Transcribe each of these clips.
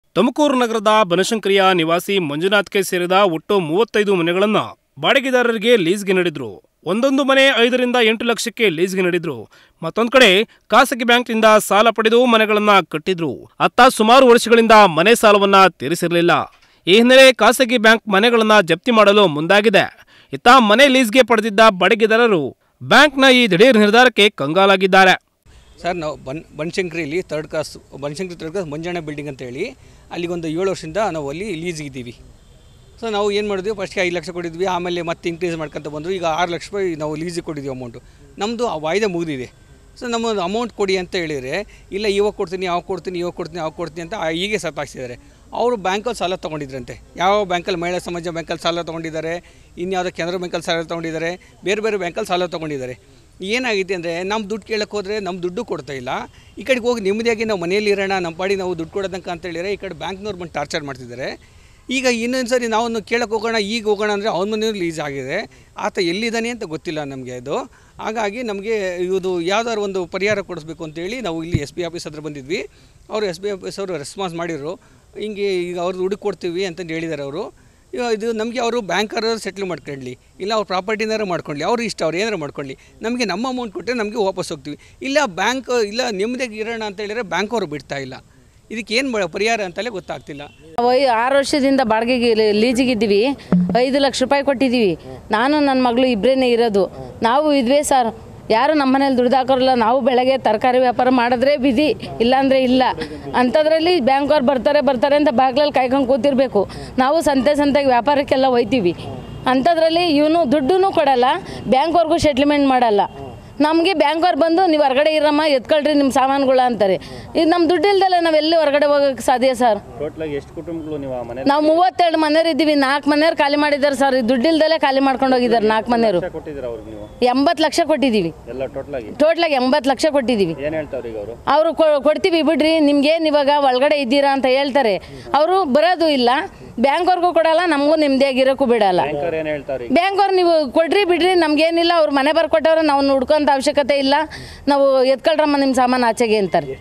ತುಮಕೂರು ನಗರದ ಬನಶಂಕರಿಯ ನಿವಾಸಿ ಮಂಜುನಾಥ್ಗೆ ಸೇರಿದ ಒಟ್ಟು ಮೂವತ್ತೈದು ಮನೆಗಳನ್ನು ಬಾಡಿಗೆದಾರರಿಗೆ ಲೀಸ್ಗೆ ನೀಡಿದ್ರು ಒಂದೊಂದು ಮನೆ ಐದರಿಂದ ಎಂಟು ಲಕ್ಷಕ್ಕೆ ಲೀಸ್ಗೆ ನೀಡಿದ್ರು ಮತ್ತೊಂದು ಕಡೆ ಖಾಸಗಿ ಬ್ಯಾಂಕ್ನಿಂದ ಸಾಲ ಪಡೆದು ಮನೆಗಳನ್ನ ಕಟ್ಟಿದ್ರು ಅತ್ತ ಸುಮಾರು ವರ್ಷಗಳಿಂದ ಮನೆ ಸಾಲವನ್ನ ತೀರಿಸಿರಲಿಲ್ಲ ಈ ಹಿನ್ನೆಲೆ ಖಾಸಗಿ ಬ್ಯಾಂಕ್ ಮನೆಗಳನ್ನ ಜಪ್ತಿ ಮಾಡಲು ಮುಂದಾಗಿದೆ ಇತ್ತ ಮನೆ ಲೀಸ್ಗೆ ಪಡೆದಿದ್ದ ಬಾಡಿಗೆದಾರರು ಬ್ಯಾಂಕ್ನ ಈ ದಿಢೀರ್ ನಿರ್ಧಾರಕ್ಕೆ ಕಂಗಾಲಾಗಿದ್ದಾರೆ ಸರ್ ನಾವು ಬನ್ ಬನಶಂಕರಿಲಿ third class Banashankari third class Manjanna building ಅಂತ ಹೇಳಿ ಅಲ್ಲಿಗೊಂದು ಏಳು ವರ್ಷದಿಂದ ನಾವು ಅಲ್ಲಿ ಲೀಸ್ಗಿದ್ದೀವಿ ಸೊ ನಾವು ಏನು ಮಾಡಿದ್ವಿ ಫಸ್ಟ್ಗೆ ಐದು ಲಕ್ಷ ಕೊಟ್ಟಿದ್ವಿ ಆಮೇಲೆ ಮತ್ತೆ ಇನ್ಕ್ರೀಸ್ ಮಾಡ್ಕೊಂತ ಬಂದರು ಈಗ ಆರು ಲಕ್ಷ ರೂಪಾಯಿ ನಾವು ಲೀಸಿಗೆ ಕೊಟ್ಟಿದ್ವಿ ಅಮೌಂಟು ನಮ್ಮದು ಆ ವಾಯ್ದೆ ಮುಗಿದಿದೆ ಸೊ ನಮ್ಮ ಅಮೌಂಟ್ ಕೊಡಿ ಅಂತ ಹೇಳಿದರೆ ಇಲ್ಲ ಇವಾಗ ಕೊಡ್ತೀನಿ ಯಾವಾಗ ಕೊಡ್ತೀನಿ ಇವಾಗ ಕೊಡ್ತೀನಿ ಯಾವಾಗ ಕೊಡ್ತೀನಿ ಅಂತ ಹೀಗೆ ಸತಾಯಿಸಿದ್ದಾರೆ ಅವರು ಬ್ಯಾಂಕಲ್ಲಿ ಸಾಲ ತೊಗೊಂಡಿದ್ರಂತೆ ಯಾವ ಬ್ಯಾಂಕಲ್ಲಿ ಮಹಿಳಾ ಸಮಾಜ ಬ್ಯಾಂಕಲ್ಲಿ ಸಾಲ ತೊಗೊಂಡಿದ್ದಾರೆ ಇನ್ಯಾವುದೋ ಕೆನರಾ ಬ್ಯಾಂಕಲ್ಲಿ ಸಾಲ ತೊಗೊಂಡಿದ್ದಾರೆ ಬೇರೆ ಬೇರೆ ಬ್ಯಾಂಕಲ್ಲಿ ಸಾಲ ತೊಗೊಂಡಿದ್ದಾರೆ ಏನಾಗಿದೆ ಅಂದರೆ ನಮ್ಮ ದುಡ್ಡು ಕೇಳಕ್ಕೆ ಹೋದರೆ ನಮ್ಮ ದುಡ್ಡು ಕೊಡ್ತಾ ಇಲ್ಲ ಈ ಕಡೆಗೆ ಹೋಗಿ ನೆಮ್ಮದಿಯಾಗಿ ನಾವು ಮನೆಯಲ್ಲಿ ಇರೋಣ ನಮ್ಮ ಪಾಡಿ ನಾವು ದುಡ್ಡು ಕೊಡೋದಂಕ ಅಂತ ಹೇಳಿದರೆ ಈ ಕಡೆ ಬ್ಯಾಂಕ್ನವ್ರು ಬಂದು ಟಾರ್ಚರ್ ಮಾಡ್ತಿದ್ದಾರೆ ಈಗ ಇನ್ನೊಂದು ಸರಿ ನಾವು ಕೇಳಕ್ಕೆ ಹೋಗೋಣ ಈಗ ಹೋಗೋಣ ಅಂದರೆ ಅವನ ಮನೆಯೂ ಲೀಸ್ ಆಗಿದೆ ಆತ ಎಲ್ಲಿದ್ದಾನೆ ಅಂತ ಗೊತ್ತಿಲ್ಲ ನಮಗೆ ಅದು ಹಾಗಾಗಿ ನಮಗೆ ಇದು ಯಾವ್ದಾದ್ರು ಒಂದು ಪರಿಹಾರ ಕೊಡಿಸ್ಬೇಕು ಅಂತೇಳಿ ನಾವು ಇಲ್ಲಿ ಎಸ್ ಬಿ ಆಫೀಸ್ ಹತ್ರ ಬಂದಿದ್ವಿ ಅವರು ಎಸ್ ಬಿ ಆಫೀಸ್ ಅವರು ರೆಸ್ಪಾನ್ಸ್ ಮಾಡಿದರು ಹಿಂಗೆ ಈಗ ಅವ್ರದ್ದು ಹುಡುಕಿ ಕೊಡ್ತೀವಿ ಅಂತಂದು ಹೇಳಿದ್ದಾರೆ ಅವರು ಇವಾಗ ಇದು ನಮಗೆ ಅವರು ಬ್ಯಾಂಕರ್ ಸೆಟ್ಲ್ ಮಾಡ್ಕೊಳ್ಳಿ ಇಲ್ಲ ಅವ್ರ ಪ್ರಾಪರ್ಟಿನಾರು ಮಾಡ್ಕೊಳ್ಳಿ ಅವ್ರು ಇಷ್ಟ ಅವ್ರು ಏನಾರು ಮಾಡ್ಕೊಳ್ಳಿ ನಮಗೆ ನಮ್ಮ ಅಮೌಂಟ್ ಕೊಟ್ಟರೆ ನಮಗೆ ವಾಪಸ್ ಹೋಗ್ತೀವಿ ಇಲ್ಲ ಬ್ಯಾಂಕ್ ಇಲ್ಲ ನೆಮ್ಮದಿಯಾಗಿ ಇರೋಣ ಅಂತ ಹೇಳಿದ್ರೆ ಬ್ಯಾಂಕ್ ಅವರು ಬಿಡ್ತಾ ಇಲ್ಲ ಇದಕ್ಕೆ ಏನು ಪರಿಹಾರ ಅಂತಲೇ ಗೊತ್ತಾಗ್ತಿಲ್ಲ ನಾವು ಐ- ಆರು ವರ್ಷದಿಂದ ಬಾಡಿಗೆಗೆ ಲೀ- ಲೀಜಿಗಿದ್ದೀವಿ ಐದು ಲಕ್ಷ ರೂಪಾಯಿ ಕೊಟ್ಟಿದ್ದೀವಿ ನಾನು ನನ್ನ ಮಗಳು ಇಬ್ಬರೇನೆ ಇರೋದು ನಾವು ಇದ್ವಿ ಸರ್ ಯಾರು ನಮ್ಮ ಮನೇಲಿ ದುಡ್ದು ಹಾಕೋರಲ್ಲ ನಾವು ಬೆಳಗ್ಗೆ ತರಕಾರಿ ವ್ಯಾಪಾರ ಮಾಡಿದ್ರೆ ಬಿದಿ ಇಲ್ಲಾಂದರೆ ಇಲ್ಲ ಅಂಥದ್ರಲ್ಲಿ ಬ್ಯಾಂಕವ್ರು ಬರ್ತಾರೆ ಬರ್ತಾರೆ ಅಂತ ಬಾಗ್ಲಲ್ಲಿ ಕಾಯ್ಕೊಂಡು ಕೂತಿರ್ಬೇಕು ನಾವು ಸಂತೆ ಸಂತೆಗೆ ವ್ಯಾಪಾರಕ್ಕೆಲ್ಲ ಹೋಯ್ತೀವಿ ಅಂಥದ್ರಲ್ಲಿ ಇವನು ದುಡ್ಡು ಕೊಡಲ್ಲ ಬ್ಯಾಂಕ್ವರೆಗೂ ಸೆಟ್ಲ್ಮೆಂಟ್ ಮಾಡಲ್ಲ ನಮಗೆ ಬ್ಯಾಂಕ್ವ್ರು ಬಂದು ನೀವು ಹೊರಗಡೆ ಇರಮ್ಮ ಎತ್ಕೊಳ್ರಿ ನಿಮ್ಮ ಸಾಮಾನುಗಳ ಅಂತಾರೆ ಇದು ನಮ್ಮ ದುಡ್ಡು ಇಲ್ದಲ್ಲ ನಾವು ಎಲ್ಲಿ ಹೊರಗಡೆ ಹೋಗೋಕ್ಕೆ ಸಾಧ್ಯ ಸರ್ ಟೋಟಲಾಗಿ ಎಷ್ಟು ಕುಟುಂಬಗಳು ನೀವು ಆ ಮನೆ ನಾವು ಮೂವತ್ತೆರಡು ಮನೆಯವ್ರು ಇದ್ದೀವಿ ನಾಲ್ಕು ಮನೆಯವ್ರು ಖಾಲಿ ಮಾಡಿದ್ದಾರೆ ಸರ್ ಈ ದುಡ್ಡಿಲ್ದಲೇ ಖಾಲಿ ಮಾಡ್ಕೊಂಡು ಹೋಗಿದ್ದಾರೆ ನಾಲ್ಕು ಮನೆಯವರು ಕೊಟ್ಟಿದ್ದೀರಾ ಅವ್ರಿಗೆ ನೀವು ಎಂಬತ್ತು ಲಕ್ಷ ಕೊಟ್ಟಿದ್ದೀವಿ ಎಲ್ಲ ಟೋಟಲಾಗಿ ಟೋಟ್ಲಾಗಿ ಎಂಬತ್ತು ಲಕ್ಷ ಕೊಟ್ಟಿದ್ದೀವಿ ಏನು ಹೇಳ್ತಾವ್ರಿ ಈಗ ಅವರು ಅವರು ಕೊಡ್ತೀವಿ ಬಿಡ್ರಿ ನಿಮ್ಗೇನು ಇವಾಗ ಒಳಗಡೆ ಇದ್ದೀರಾ ಅಂತ ಹೇಳ್ತಾರೆ ಅವರು ಬರೋದು ಇಲ್ಲ ಬ್ಯಾಂಕ್ವರ್ಗೂ ಕೊಡಲ್ಲ ನಮಗೂ ನೆಮ್ಮದಿಯಾಗಿರೋಕ್ಕೂ ಬಿಡಲ್ಲ ಬ್ಯಾಂಕರ್ ಏನು ಹೇಳ್ತಾವ್ರಿ ಬ್ಯಾಂಕ್ವ್ರು ನೀವು ಕೊಡ್ರಿ ಬಿಡ್ರಿ ನಮ್ಗೇನಿಲ್ಲ ಅವ್ರು ಮನೆ ಬರ್ಕೊಟ್ಟವ್ರೆ ನಾವು ಹುಡ್ಕೋಂಥ ಅವಶ್ಯಕತೆ ಇಲ್ಲ ನಾವು ಎತ್ಕೊಳ್ರಮ್ಮ ನಿಮ್ಮ ಸಾಮಾನು ಆಚೆಗೆ ಅಂತಾರೆ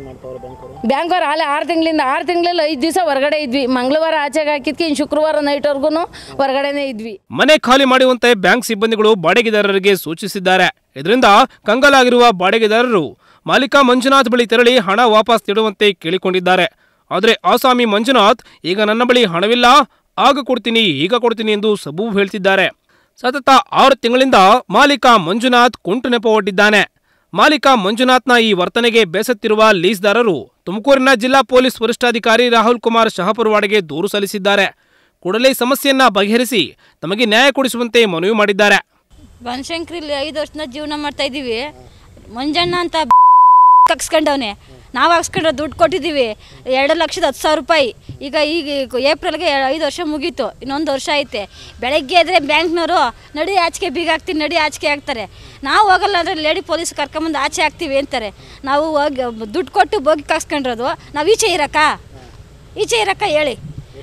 ಬ್ಯಾಂಕ್ವ್ರು ಹಾಲೆ ಆರು ತಿಂಗಳಿಂದ ಆರು ತಿಂಗಳಲ್ಲಿ ಐದು ದಿವಸ ಹೊರಗಡೆ ಇದ್ವಿ ಮಂಗಳವಾರ ಆಚೆಗೆ ಹಾಕಿದ್ಕೆ ಇನ್ನು ಶುಕ್ರವಾರ ನೈಟ್ವರೆಗೂ ಹೊರಗಡೆನೇ ಇದ್ವಿ ಮನೆ ಖಾಲಿ ಮಾಡುವಂತೆ ಬ್ಯಾಂಕ್ ಸಿಬ್ಬಂದಿಗಳು ಬಾಡಿಗೆದಾರರಿಗೆ ಸೂಚಿಸಿದ್ದಾರೆ ಇದರಿಂದ ಕಂಗಾಲಾಗಿರುವ ಬಾಡಿಗೆದಾರರು ಮಾಲೀಕ ಮಂಜುನಾಥ್ ಬಳಿ ತೆರಳಿ ಹಣ ವಾಪಸ್ ನೀಡುವಂತೆ ಕೇಳಿಕೊಂಡಿದ್ದಾರೆ ಆದರೆ ಆಸಾಮಿ ಮಂಜುನಾಥ್ ಈಗ ನನ್ನ ಬಳಿ ಹಣವಿಲ್ಲ ಆಗ ಕೊಡ್ತೀನಿ ಈಗ ಕೊಡ್ತೀನಿ ಎಂದು ಸಬೂಬು ಹೇಳ್ತಿದ್ದಾರೆ ಸತತ ಆರು ತಿಂಗಳಿಂದ ಮಾಲೀಕ ಮಂಜುನಾಥ್ ಕುಂಟು ನೆಪ ಒಡ್ಡಿದ್ದಾನೆ ಮಾಲೀಕ ಮಂಜುನಾಥ್ನ ಈ ವರ್ತನೆಗೆ ಬೇಸತ್ತಿರುವ ಲೀಸ್ದಾರರು ತುಮಕೂರಿನ ಜಿಲ್ಲಾ ಪೊಲೀಸ್ ವರಿಷ್ಠಾಧಿಕಾರಿ ರಾಹುಲ್ ಕುಮಾರ್ ಶಹಪುರವಾಡೆಗೆ ದೂರು ಸಲ್ಲಿಸಿದ್ದಾರೆ ಕೂಡಲೇ ಸಮಸ್ಯೆಯನ್ನ ಬಗೆಹರಿಸಿ ತಮಗೆ ನ್ಯಾಯ ಕೊಡಿಸುವಂತೆ ಮನವಿ ಮಾಡಿದ್ದಾರೆ ಬನಶಂಕರಿಲಿ ಐದು ವರ್ಷದಿಂದ ಜೀವನ ಮಾಡ್ತಾ ಇದ್ದೀವಿ ಮಂಜಣ್ಣ ಅಂತ ಕಕ್ಸ್ಕೊಂಡವನೆ ನಾವು ಹಾಕ್ಸ್ಕೊಂಡ್ರೆ ದುಡ್ಡು ಕೊಟ್ಟಿದ್ದೀವಿ ಎರಡು ಲಕ್ಷದ ಹತ್ತು ಸಾವಿರ ರೂಪಾಯಿ ಈಗ ಈಗ ಏಪ್ರಿಲ್ಗೆ ಐದು ವರ್ಷ ಮುಗೀತು ಇನ್ನೊಂದು ವರ್ಷ ಐತೆ ಬೆಳಗ್ಗೆ ಎದ್ರೆ ಬ್ಯಾಂಕ್ನವರು ನಡಿ ಆಚೆಗೆ ಬೀಗ ಹಾಕ್ತೀನಿ ನಡಿ ಆಚೆಗೆ ಹಾಕ್ತಾರೆ ನಾವು ಹೋಗಲ್ಲ ಅಂದರೆ ಲೇಡಿ ಪೊಲೀಸ್ ಕರ್ಕೊಂಬಂದು ಆಚೆ ಹಾಕ್ತೀವಿ ಅಂತಾರೆ ನಾವು ಹೋಗಿ ದುಡ್ಡು ಕೊಟ್ಟು ಬೋಗಿ ಕಾಸ್ಕೊಂಡಿರೋದು ನಾವು ಈಚೆ ಇರಕ್ಕ ಈಚೆ ಇರಕ್ಕ ಹೇಳಿ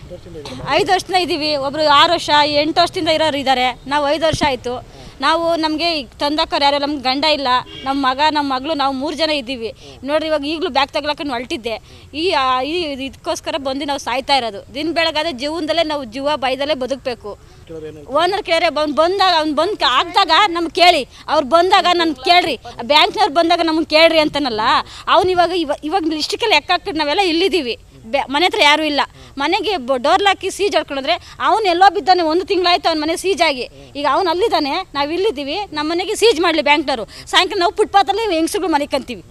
ಐದು ವರ್ಷದಿಂದ ಇದ್ದೀವಿ ಒಬ್ಬರು ಆರು ವರ್ಷ ಎಂಟು ವರ್ಷದಿಂದ ಇರೋರು ಇದ್ದಾರೆ ನಾವು ಐದು ವರ್ಷ ಆಯಿತು ನಾವು ನಮಗೆ ತಂದಕ್ಕವ್ರು ಯಾರು ನಮ್ಗೆ ಗಂಡ ಇಲ್ಲ ನಮ್ಮ ಮಗ ನಮ್ಮ ಮಗಳು ನಾವು ಮೂರು ಜನ ಇದ್ದೀವಿ ನೋಡ್ರಿ ಇವಾಗ ಈಗಲೂ ಬ್ಯಾಗ್ ತಗೊಳಕೊಂಡು ಹೊಲ್ಟಿದ್ದೆ ಈ ಆ, ಈ ಇದಕ್ಕೋಸ್ಕರ ಬಂದು ನಾವು ಸಾಯ್ತಾ ಇರೋದು ದಿನ ಬೆಳಗಾದ್ರೆ ಜೀವನದಲ್ಲೇ ನಾವು ಜೀವ ಬೈದಲ್ಲೇ ಬದುಕಬೇಕು ಓನರ್ ಕೇಳಿದ್ರೆ ಬಂದು ಬಂದಾಗ ಅವ್ನು ಬಂದು ಆಗ್ದಾಗ ನಮ್ಗೆ ಕೇಳಿ ಅವ್ರು ಬಂದಾಗ ನನ್ನ ಕೇಳ್ರಿ ಬ್ಯಾಂಕ್ನವ್ರು ಬಂದಾಗ ನಮ್ಗೆ ಕೇಳ್ರಿ ಅಂತನಲ್ಲ ಅವ್ನು ಇವಾಗ ಇವಾಗ ಇವಾಗ ಇಷ್ಟಕ್ಕೆಲ್ಲ ಲೆಕ್ಕ ಹಾಕ್ಬಿಟ್ಟು ನಾವೆಲ್ಲ ಇಲ್ಲಿದ್ದೀವಿ ಬೆ ಮನೆ ಹತ್ರ ಯಾರೂ ಇಲ್ಲ ಮನೆಗೆ ಡೋರ್ ಹಾಕಿ ಸೀಜ್ ಹೊಡ್ಕೊಂಡ್ರೆ ಅವ್ನು ಎಲ್ಲೋ ಬಿದ್ದಾನೆ ಒಂದು ತಿಂಗಳಾಯ್ತು ಅವ್ನ ಮನೆ ಸೀಜ್ ಆಗಿ ಈಗ ಅವ್ನು ಅಲ್ಲಿದ್ದಾನೆ ನಾವು ಇಲ್ಲಿದ್ದೀವಿ ನಮ್ಮ ಮನೆಗೆ ಸೀಜ್ ಮಾಡಲಿ ಬ್ಯಾಂಕ್ನವರು ಸಾಯಂಕಾಲ ನಾವು ಫುಟ್ಪಾತಲ್ಲಿ ಹೆಂಗಸ್ರುಗಳು ಮನೆ ಕಂತೀವಿ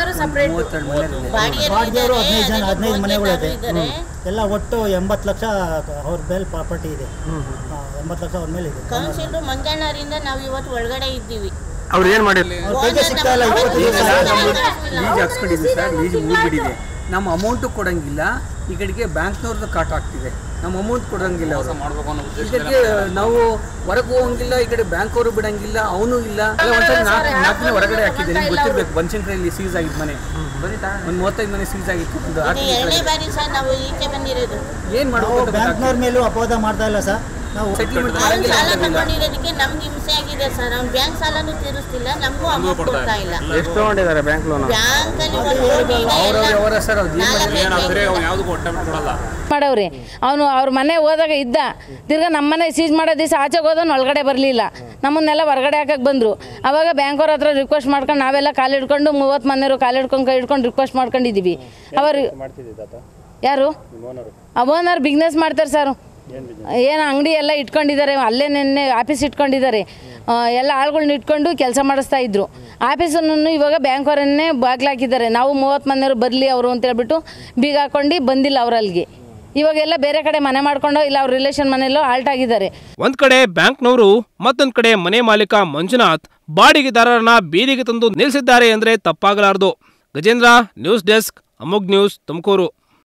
ಬಾಡಿಗೆಯವರು ಹದಿನೈದು ಜನ ಹದಿನೈದು ಮನೆಗಳಿದೆ ಎಲ್ಲ ಒಟ್ಟು ಎಂಬತ್ತು ಲಕ್ಷ ಅವ್ರ ಮೇಲೆ ಪ್ರಾಪರ್ಟಿ ಇದೆ ಹಾ, ಎಂಬತ್ತು ಲಕ್ಷ ಅವ್ರ ಮೇಲೆ ಇದೆ ಕೌನ್ಸಿಲರ್ ಮಂಜಣ್ಣರಿಂದ ನಾವು ಇವತ್ತು ಒಳಗಡೆ ಇದ್ದೀವಿ ಅವ್ರು ಏನು ಮಾಡಿಲ್ಲ ಅವ್ರ ಕೈಗೆ ಸಿಗ್ತಾ ಇಲ್ಲ ಇವತ್ತು ಲೀಸ್ ಹಾಕ್ಸ್ಕೊಂಡಿದ್ವಿ ಸರ್ ಲೀಸ್ ಮುಗಿಬಿಟ್ಟಿದೆ ನಮ್ಮ ಅಮೌಂಟು ಕೊಡಂಗಿಲ್ಲ ಈ ಕಡೆಗೆ ಬ್ಯಾಂಕ್ನವ್ರದ್ದು ಕಾಟ ಆಗ್ತಿದೆ ನಮ್ಮ ಅಮೌಂಟ್ ಕೊಡಂಗಿಲ್ಲ ಅವರು ಈ ಕಡೆಗೆ ನಾವು ಹೊರಗೆ ಹೋಗಂಗಿಲ್ಲ ಈ ಕಡೆ ಬ್ಯಾಂಕ್ ಅವರು ಬಿಡಂಗಿಲ್ಲ ಅವನು ಇಲ್ಲ ಅಲ್ಲ ಒಂದ್ಸರಿ ನಾಲ್ಕು ನಾಲ್ಕು ದಿನ ಹೊರಗಡೆ ಹಾಕಿದ್ದೆ ನಿಮ್ಗೆ ಗೊತ್ತಿರ್ಬೇಕು ಬನಶಂಕರಿಯಲ್ಲಿ ಸೀಸ್ ಆಗಿದ್ದು ಮನೆ ಒಂದು ಮೂವತ್ತೈದು ಮನೆ ಸೀಸ್ ಆಗಿತ್ತು ಒಂದು ಆರು ಇದು ಎರಡನೇ ಬಾರಿ ಸರ್ ನಾವು ಈಚೆ ಬಂದಿರೋದು ಏನು ನಾವು ಮಾಡಬೇಕು ಬ್ಯಾಂಕ್ನವ್ರ ಮೇಲೂ ಅಪವಾದ ಮಾಡ್ತಾ ಇಲ್ಲ ಸರ್ ನಾವು ಅವ್ನು ಸಾಲ ತಗೊಂಡಿರೋದಕ್ಕೆ ನಮ್ಗೆ ಹಿಂಸೆ ಆಗಿದೆ ಸರ್ ಅವ್ನು ಬ್ಯಾಂಕ್ ಸಾಲನೂ ತೀರಿಸ್ತಿಲ್ಲ ನಮಗೂ ಅಮೌಂಟ್ ಕೊಡ್ತಾ ಇಲ್ಲ ಎಷ್ಟು ತಗೊಂಡಿದ್ದಾರೆ ಬ್ಯಾಂಕ್ ಲೋನ್ ಬ್ಯಾಂಕಲ್ಲಿ ಒಂದು ಕೋಟಿ ಇದೆ ಎಲ್ಲ ನಾಲ್ಕೈದು ಮಾಡವ್ರಿ ಅವನು ಅವ್ರ ಮನೆ ಹೋದಾಗ ಇದ್ದ ತಿರ್ಗಾ ನಮ್ಮ ಮನೆ ಸೀಜ್ ಮಾಡೋ ದಿವಸ ಆಚೆಗೆ ಹೋದನು ಒಳಗಡೆ ಬರಲಿಲ್ಲ ನಮ್ಮನ್ನೆಲ್ಲ ಹೊರಗಡೆ ಹಾಕಕ್ಕೆ ಬಂದರು ಅವಾಗ ಬ್ಯಾಂಕವ್ರ ಹತ್ರ ರಿಕ್ವೆಸ್ಟ್ ಮಾಡ್ಕೊಂಡು ನಾವೆಲ್ಲ ಕಾಲಿಡ್ಕೊಂಡು ಮೂವತ್ತು ಮನೆಯವರು ಕಾಲಿಡ್ಕೊಂಡು ಕೈ ಹಿಡ್ಕೊಂಡು ರಿಕ್ವೆಸ್ಟ್ ಮಾಡ್ಕೊಂಡಿದ್ದೀವಿ ಅವರು ಯಾರು ಆ ಓನರ್ ಬಿಸ್ನೆಸ್ ಮಾಡ್ತಾರೆ ಸರ್ ಏನು ಅಂಗಡಿ ಎಲ್ಲ ಇಟ್ಕೊಂಡಿದ್ದಾರೆ ಅಲ್ಲೇ ನಿನ್ನೆ ಆಫೀಸ್ ಇಟ್ಕೊಂಡಿದ್ದಾರೆ ಆ, ಎಲ್ಲ ಆಳುಗಳ್ನ ಇಟ್ಕೊಂಡು ಕೆಲಸ ಮಾಡಿಸ್ತಾ ಇದ್ರು ಆಫೀಸನ್ನು ಇವಾಗ ಬ್ಯಾಂಕವರನ್ನೇ ಬಾಗ್ಲಾಕಿದ್ದಾರೆ ನಾವು ಮೂವತ್ತು ಮನೆಯವರು ಬರಲಿ ಅವರು ಅಂತ ಹೇಳ್ಬಿಟ್ಟು ಬೀಗ ಹಾಕೊಂಡು ಬಂದಿಲ್ಲ ಅವ್ರು ಅಲ್ಲಿಗೆ ಇವಾಗೆಲ್ಲ ಬೇರೆ ಕಡೆ ಮನೆ ಮಾಡ್ಕೊಂಡು ಇಲ್ಲ ಅವ್ರ ರಿಲೇಷನ್ ಮನೆಯಲ್ಲೋ ಆಲ್ಟ್ ಆಗಿದ್ದಾರೆ ಒಂದ್ ಕಡೆ ಬ್ಯಾಂಕ್ನವರು ಮತ್ತೊಂದ್ ಕಡೆ ಮನೆ ಮಾಲೀಕ ಮಂಜುನಾಥ್ ಬಾಡಿಗೆದಾರರನ್ನ ಬೀದಿಗೆ ತಂದು ನಿಲ್ಲಿಸಿದ್ದಾರೆ ಅಂದ್ರೆ ತಪ್ಪಾಗಲಾರದು Gajendra news desk Amogh news Tumakuru